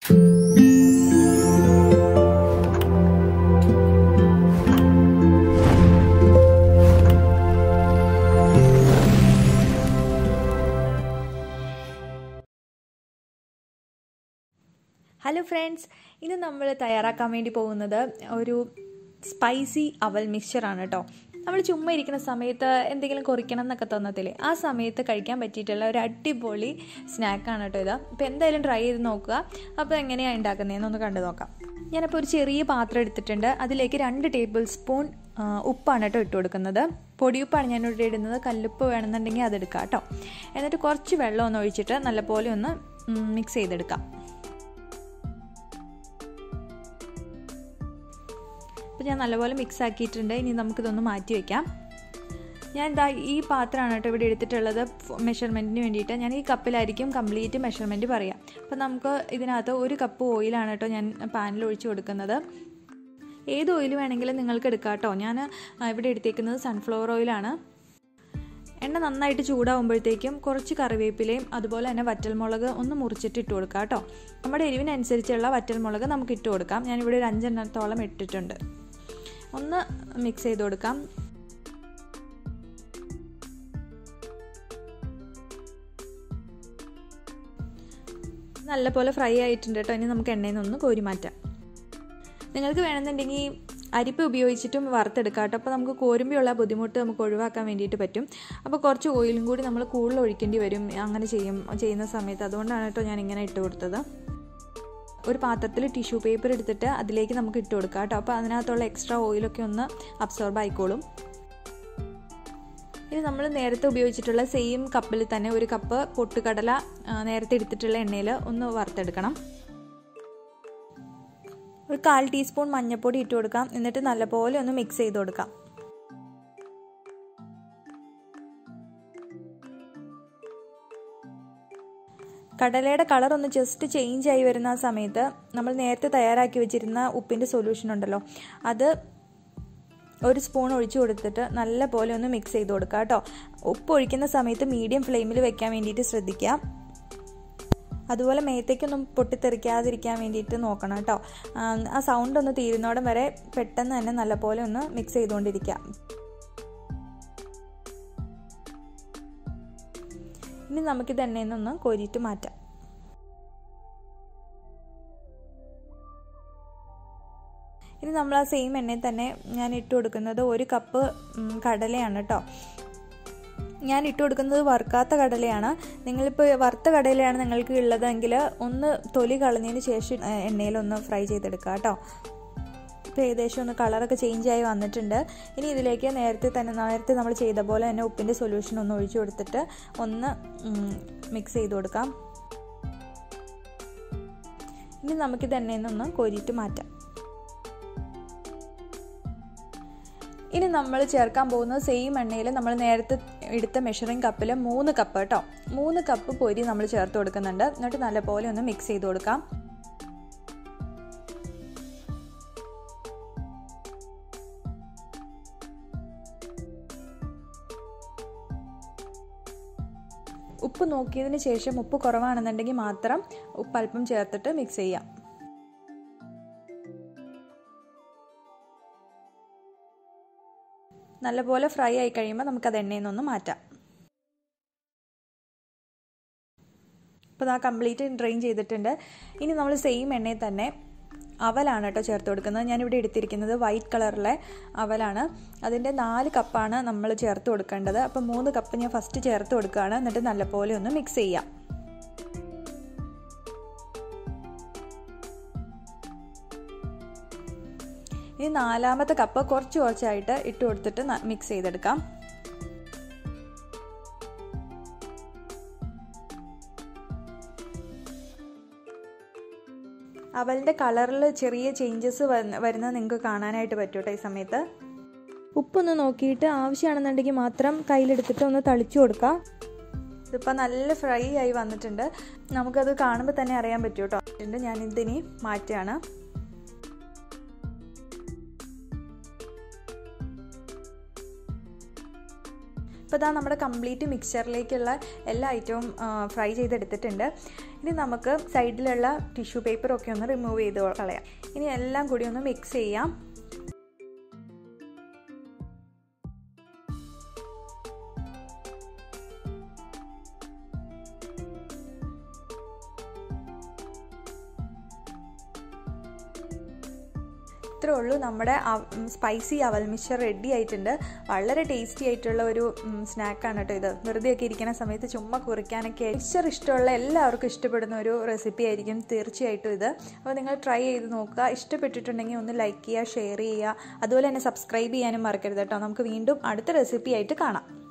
hello friends ഇന്ന് നമ്മൾ തയ്യാറാക്കാൻ വേണ്ടി പോകുന്നത് ഒരു സ്പൈസി അവൽ മിക്സ്ചറാണ് കേട്ടോ നമ്മൾ ചുമ്മാ ഇരിക്കുന്ന സമയത്ത് എന്തെങ്കിലും കുറിക്കണം എന്നൊക്കെ തോന്നത്തില്ലേ ആ സമയത്ത് കഴിക്കാൻ പറ്റിയിട്ടുള്ള ഒരു അടിപൊളി സ്നാക്കാണ് കേട്ടോ ഇത് അപ്പോൾ എന്തായാലും ട്രൈ ചെയ്ത് നോക്കുക അപ്പോൾ എങ്ങനെയാണ് ഉണ്ടാക്കുന്നതെന്നൊന്ന് കണ്ടു നോക്കാം ഞാനപ്പോൾ ഒരു ചെറിയ പാത്രം എടുത്തിട്ടുണ്ട് അതിലേക്ക് രണ്ട് ടേബിൾ സ്പൂൺ ഉപ്പാണ് കേട്ടോ ഇട്ട് കൊടുക്കുന്നത് പൊടിയുപ്പാണ് ഞാനിവിടെ ഇടുന്നത് കല്ലുപ്പ് വേണമെന്നുണ്ടെങ്കിൽ അതെടുക്കാം കേട്ടോ എന്നിട്ട് കുറച്ച് വെള്ളം ഒന്ന് ഒഴിച്ചിട്ട് നല്ലപോലെ ഒന്ന് മിക്സ് ചെയ്തെടുക്കാം അപ്പോൾ ഞാൻ നല്ലപോലെ മിക്സ് ആക്കിയിട്ടുണ്ട് ഇനി നമുക്കിതൊന്ന് മാറ്റി വയ്ക്കാം ഞാൻ ഇതാ ഈ പാത്രമാണ് കേട്ടോ ഇവിടെ എടുത്തിട്ടുള്ളത് മെഷർമെൻറ്റിന് വേണ്ടിയിട്ട് ഞാൻ ഈ കപ്പിലായിരിക്കും കംപ്ലീറ്റ് മെഷർമെൻറ്റ് പറയാം അപ്പോൾ നമുക്ക് ഇതിനകത്ത് ഒരു കപ്പ് ഓയിലാണ് കേട്ടോ ഞാൻ പാനിൽ ഒഴിച്ച് കൊടുക്കുന്നത് ഏത് ഓയിൽ വേണമെങ്കിലും നിങ്ങൾക്ക് എടുക്കാം കേട്ടോ ഞാൻ ഇവിടെ എടുത്തേക്കുന്നത് സൺഫ്ലവർ ഓയിലാണ് എണ്ണ നന്നായിട്ട് ചൂടാവുമ്പോഴത്തേക്കും കുറച്ച് കറിവേപ്പിലയും അതുപോലെ തന്നെ വറ്റൽമുളക് ഒന്ന് മുറിച്ചിട്ട് ഇട്ട് കൊടുക്കാം കേട്ടോ നമ്മുടെ എരിവിനനുസരിച്ചുള്ള വറ്റൽമുളക് നമുക്ക് ഇട്ട് കൊടുക്കാം ഞാനിവിടെ ഒരു അഞ്ചെണ്ണത്തോളം ഇട്ടിട്ടുണ്ട് ഒന്ന് മിക്സ് ചെയ്ത് കൊടുക്കാം നല്ലപോലെ ഫ്രൈ ആയിട്ടുണ്ട് കേട്ടോ ഇനി നമുക്ക് എണ്ണയിൽ നിന്ന് കോരി മാറ്റാം നിങ്ങൾക്ക് വേണമെന്നുണ്ടെങ്കിൽ അരിപ്പ് ഉപയോഗിച്ചിട്ടും വറുത്തെടുക്കാം കേട്ടോ അപ്പോൾ നമുക്ക് കോരുമ്പോഴുള്ള ബുദ്ധിമുട്ട് നമുക്ക് ഒഴിവാക്കാൻ വേണ്ടിയിട്ട് പറ്റും അപ്പോൾ കുറച്ച് ഓയിലും കൂടി നമ്മൾ കൂടുതൽ ഒഴിക്കേണ്ടി വരും അങ്ങനെ ചെയ്യും ചെയ്യുന്ന സമയത്ത് അതുകൊണ്ടാണ് കേട്ടോ ഞാൻ ഇങ്ങനെ ഇട്ട് കൊടുത്തത് ഒരു പാത്രത്തിൽ ടിഷ്യൂ പേപ്പർ എടുത്തിട്ട് അതിലേക്ക് നമുക്ക് ഇട്ട് കൊടുക്കാം കേട്ടോ അപ്പോൾ അതിനകത്തുള്ള എക്സ്ട്രാ ഓയിലൊക്കെ ഒന്ന് അബ്സോർബ് ആയിക്കോളും ഇനി നമ്മൾ നേരത്തെ ഉപയോഗിച്ചിട്ടുള്ള സെയിം കപ്പിൽ തന്നെ ഒരു കപ്പ് പൊട്ടുകടല നേരത്തെ എടുത്തിട്ടുള്ള എണ്ണയിൽ ഒന്ന് വറുത്തെടുക്കണം ഒരു കാൽ ടീസ്പൂൺ മഞ്ഞൾപ്പൊടി ഇട്ട് കൊടുക്കാം എന്നിട്ട് നല്ലപോലെ ഒന്ന് മിക്സ് ചെയ്ത് കൊടുക്കാം കടലയുടെ കളർ ഒന്ന് ജസ്റ്റ് ചേഞ്ച് ആയി വരുന്ന ആ സമയത്ത് നമ്മൾ നേരത്തെ തയ്യാറാക്കി വെച്ചിരുന്ന ഉപ്പിൻ്റെ സൊല്യൂഷൻ ഉണ്ടല്ലോ അത് ഒരു സ്പൂൺ ഒഴിച്ചു കൊടുത്തിട്ട് നല്ല പോലെ ഒന്ന് മിക്സ് ചെയ്ത് കൊടുക്കുക കേട്ടോ ഉപ്പ് ഒഴിക്കുന്ന സമയത്ത് മീഡിയം ഫ്ലെയിമിൽ വെക്കാൻ വേണ്ടിയിട്ട് ശ്രദ്ധിക്കുക അതുപോലെ മേത്തേക്കൊന്നും പൊട്ടിത്തെറിക്കാതിരിക്കാൻ വേണ്ടിയിട്ട് നോക്കണം കേട്ടോ ആ സൗണ്ട് ഒന്ന് തീരുന്നോടം വരെ പെട്ടെന്ന് തന്നെ നല്ലപോലെ ഒന്ന് മിക്സ് ചെയ്തുകൊണ്ടിരിക്കുക ഇനി നമുക്കിത് എണ്ണയിൽ നിന്നൊന്ന് കോരിയിട്ട് മാറ്റാം ഇനി നമ്മൾ ആ സെയിം എണ്ണയിൽ തന്നെ ഞാൻ ഇട്ട് കൊടുക്കുന്നത് ഒരു കപ്പ് കടലയാണ് കേട്ടോ ഞാൻ ഇട്ട് കൊടുക്കുന്നത് വറുക്കാത്ത കടലയാണ് നിങ്ങളിപ്പോൾ വറുത്ത കടലയാണ് നിങ്ങൾക്ക് ഉള്ളതെങ്കിൽ ഒന്ന് തൊലി കളഞ്ഞതിന് ശേഷം എണ്ണയിലൊന്ന് ഫ്രൈ ചെയ്തെടുക്കുക കേട്ടോ ഇപ്പോൾ ഏകദേശം ഒന്ന് കളറൊക്കെ ചേഞ്ച് ആയി വന്നിട്ടുണ്ട് ഇനി ഇതിലേക്ക് നേരത്തെ തന്നെ നേരത്തെ നമ്മൾ ചെയ്ത പോലെ തന്നെ ഉപ്പിൻ്റെ സൊല്യൂഷൻ ഒന്ന് ഒഴിച്ചു കൊടുത്തിട്ട് ഒന്ന് മിക്സ് ചെയ്ത് കൊടുക്കാം ഇനി നമുക്കിത് എണ്ണയിൽ നിന്നൊന്ന് കോരിയിട്ട് മാറ്റാം ഇനി നമ്മൾ ചേർക്കാൻ പോകുന്നത് സെയിം എണ്ണയിൽ നമ്മൾ നേരത്തെ എടുത്ത മെഷറിംഗ് കപ്പിൽ മൂന്ന് കപ്പ് കേട്ടോ മൂന്ന് കപ്പ് പൊരി നമ്മൾ ചേർത്ത് കൊടുക്കുന്നുണ്ട് എന്നിട്ട് നല്ലപോലെ ഒന്ന് മിക്സ് ചെയ്ത് കൊടുക്കാം ഉപ്പ് നോക്കിയതിന് ശേഷം ഉപ്പ് കുറവാണെന്നുണ്ടെങ്കിൽ മാത്രം ഉപ്പ് അല്പം ചേർത്തിട്ട് മിക്സ് ചെയ്യാം നല്ലപോലെ ഫ്രൈ ആയി കഴിയുമ്പോൾ നമുക്കത് എണ്ണയിൽ നിന്നൊന്ന് മാറ്റാം അപ്പോൾ ആ കംപ്ലീറ്റ് ഡ്രെയിൻ ചെയ്തിട്ടുണ്ട് ഇനി നമ്മൾ സെയിം എണ്ണയിൽ തന്നെ അവലാണ് കേട്ടോ ചേർത്ത് കൊടുക്കുന്നത് ഞാനിവിടെ എടുത്തിരിക്കുന്നത് വൈറ്റ് കളറിലെ അവലാണ് അതിൻ്റെ നാല് കപ്പാണ് നമ്മൾ ചേർത്ത് കൊടുക്കേണ്ടത് അപ്പോൾ മൂന്ന് കപ്പ് ഞാൻ ഫസ്റ്റ് ചേർത്ത് കൊടുക്കുകയാണ് എന്നിട്ട് നല്ലപോലെ ഒന്ന് മിക്സ് ചെയ്യാം ഇനി നാലാമത്തെ കപ്പ് കുറച്ച് കുറച്ചായിട്ട് ഇട്ട് കൊടുത്തിട്ട് മിക്സ് ചെയ്തെടുക്കാം അവലിൻ്റെ കളറിൽ ചെറിയ ചേഞ്ചസ് വരുന്നത് നിങ്ങൾക്ക് കാണാനായിട്ട് പറ്റും കേട്ടോ ഈ സമയത്ത് ഉപ്പൊന്ന് നോക്കിയിട്ട് ആവശ്യമാണെന്നുണ്ടെങ്കിൽ മാത്രം കയ്യിലെടുത്തിട്ട് ഒന്ന് തളിച്ചു കൊടുക്കാം ഇതിപ്പോൾ നല്ല ഫ്രൈ ആയി വന്നിട്ടുണ്ട് നമുക്കത് കാണുമ്പോൾ തന്നെ അറിയാൻ പറ്റും കേട്ടോ ഞാൻ ഇതിനി മാറ്റുകയാണ് അപ്പോൾ ഇതാ നമ്മുടെ കംപ്ലീറ്റ് മിക്സറിലേക്കുള്ള എല്ലാ ഐറ്റവും ഫ്രൈ ചെയ്തെടുത്തിട്ടുണ്ട് ഇനി നമുക്ക് സൈഡിലുള്ള ടിഷ്യൂ പേപ്പറൊക്കെ ഒന്ന് റിമൂവ് ചെയ്ത് കളയാം ഇനി എല്ലാം കൂടി ഒന്ന് മിക്സ് ചെയ്യാം ഇത്രേ ഉള്ളൂ നമ്മുടെ സ്പൈസി അവൽ മിക്സർ റെഡി ആയിട്ടുണ്ട് വളരെ ടേസ്റ്റി ആയിട്ടുള്ള ഒരു സ്നാക്കാണ് കേട്ടോ ഇത് വെറുതെ ഒക്കെ ഇരിക്കുന്ന സമയത്ത് ചുമ്മാ കുറിക്കാനൊക്കെ മിക്സർ ഇഷ്ടമുള്ള എല്ലാവർക്കും ഇഷ്ടപ്പെടുന്ന ഒരു റെസിപ്പി ആയിരിക്കും തീർച്ചയായിട്ടും ഇത് അപ്പോൾ നിങ്ങൾ ട്രൈ ചെയ്ത് നോക്കുക ഇഷ്ടപ്പെട്ടിട്ടുണ്ടെങ്കിൽ ഒന്ന് ലൈക്ക് ചെയ്യുക ഷെയർ ചെയ്യുക അതുപോലെ തന്നെ സബ്സ്ക്രൈബ് ചെയ്യാനും മറക്കരുത് കേട്ടോ നമുക്ക് വീണ്ടും അടുത്ത റെസിപ്പി ആയിട്ട് കാണാം